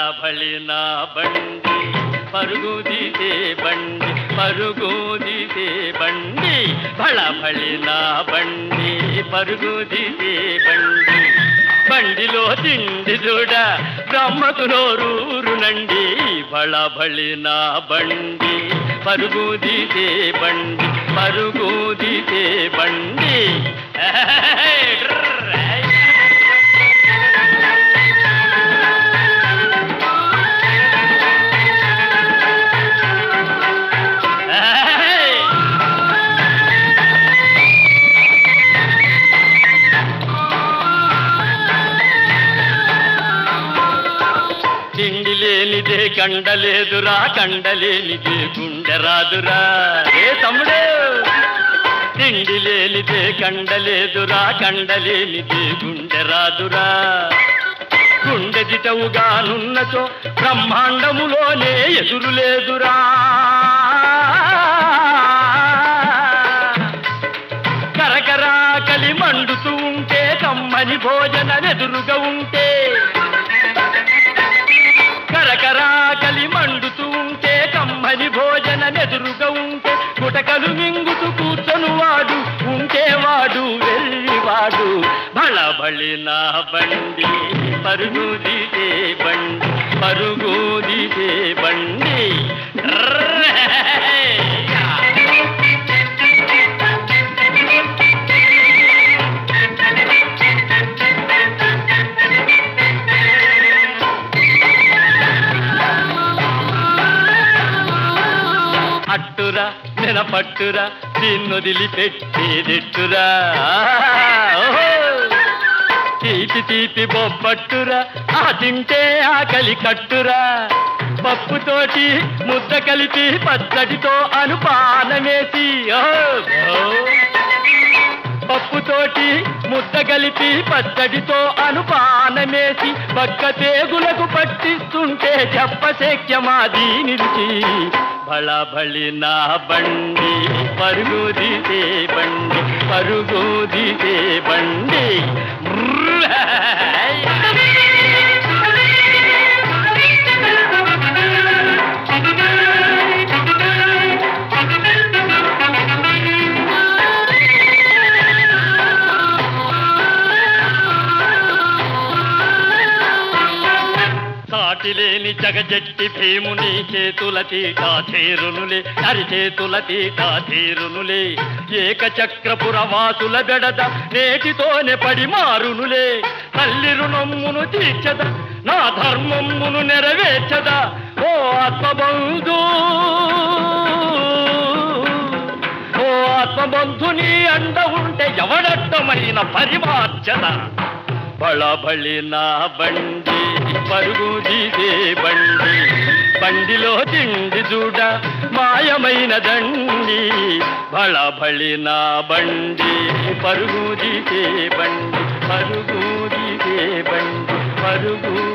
బళబళి నా బండి పరుగు తీసే బండి పరుగు తీసే బండి బళబళి నా బండి పరుగు తీసే బండి బండిలో తిండి చూడ బ్రహ్మకు నోరూరునండి బళబళి నా బండి పరుగు తీసే బండి పరుగు తీసే బండి తిండి లేనిదే కండలేదురా కండలేనిదే గుండె రాదురా ఏ తమ్ముడు తిండి లేనిదే కండలేదురా కండలేనిదే గుండె రాదురా గుండె దిటవుగానున్నచో బ్రహ్మాండములోనే ఎదురు లేదురా కరకరా కలి మండుతూ ఉంటే కమ్మని భోజనం ఎదురుగా ఉంటే కరకరాకలి మండుతూ ఉంటే కమ్మని భోజనం ఎదురుగా ఉంటే గుటకలు మింగుతూ కూర్చొని వాడు ఉంటే వాడు వెళ్ళివాడు బళబళి నా బండి పరుగు తీసే బండి పరుగు తీసే బండి అట్టురా నిలపట్టురా దీన్నొదిలిపెట్టేదిట్టురా ఓహో! తీపి తీపి బొబ్బట్టురా ఆ తింటే ఆకలి కట్టురా పప్పుతోటి ముద్ద కలిపి పచ్చడితో అనుపానమేసి ఓహో! పప్పుతోటి ముద్ద కలిపి పచ్చడితో అనుపానమేసి పక్క తేగులకు పట్టిస్తుంటే చెప్పశక్యమాది నిలిచి బళబళి నా బండి పరుగు తీసే బండి పరుగు తీసే బండి సాటిలేని జగజట్టి భీముని చేతుల తీట చేరునులే హరి చేతుల తీట చేరునులే ఏకచక్రపుర వాసుల బెడద నేటితోనే పడి మారునులే తల్లి రుణమ్మును తీర్చద నా ధర్మమ్మును నెరవేర్చద ఓ ఆత్మబంధు ఓ ఆత్మబంధుని అండ ఉంటే ఎవడట్టమైన పరిమార్చద బళబళి నా బండి పరుగు తీసే బండి బండిలో తిండి చూడ మాయమైన దండి బళబళి నా బండి పరుగు తీసే బండి పరుగు తీసే బండి పరుగు